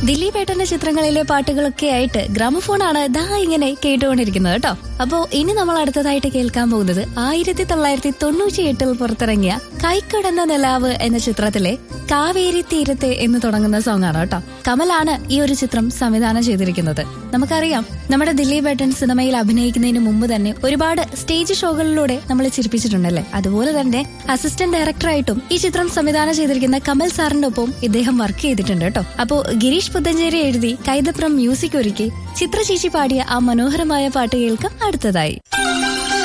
ദിലീപ് ഏട്ടന്റെ ചിത്രങ്ങളിലെ പാട്ടുകളൊക്കെ ആയിട്ട് ഗ്രാമഫോണാണ് ദാ ഇങ്ങനെ കേട്ടുകൊണ്ടിരിക്കുന്നത് കേട്ടോ അപ്പോ ഇനി നമ്മൾ അടുത്തതായിട്ട് കേൾക്കാൻ പോകുന്നത് ആയിരത്തി തൊള്ളായിരത്തി തൊണ്ണൂറ്റി എട്ടിൽ പുറത്തിറങ്ങിയ കൈക്കടന്ന നിലാവ് എന്ന ചിത്രത്തിലെ കാവേരി തീരത്തെ എന്ന് തുടങ്ങുന്ന സോങ് ആണ് കേട്ടോ കമലാണ് ഈ ഒരു ചിത്രം സംവിധാനം ചെയ്തിരിക്കുന്നത് നമുക്കറിയാം നമ്മുടെ ദിലീപ് ഏട്ടൻ സിനിമയിൽ അഭിനയിക്കുന്നതിന് മുമ്പ് തന്നെ ഒരുപാട് സ്റ്റേജ് ഷോകളിലൂടെ നമ്മൾ ചിരിപ്പിച്ചിട്ടുണ്ടല്ലേ അതുപോലെ തന്നെ അസിസ്റ്റന്റ് ഡയറക്ടറായിട്ടും ഈ ചിത്രം സംവിധാനം ചെയ്തിരിക്കുന്ന കമൽ സാറിന്റെ ഒപ്പം ഇദ്ദേഹം വർക്ക് ചെയ്തിട്ടുണ്ട് കേട്ടോ അപ്പോ ഗിരീഷ് പുത്തഞ്ചേരി എഴുതി കൈതപ്രം മ്യൂസിക് ഒരുക്കി ചിത്രചേച്ചി പാടിയ ആ മനോഹരമായ പാട്ട് കേൾക്കാം അടുത്തതായി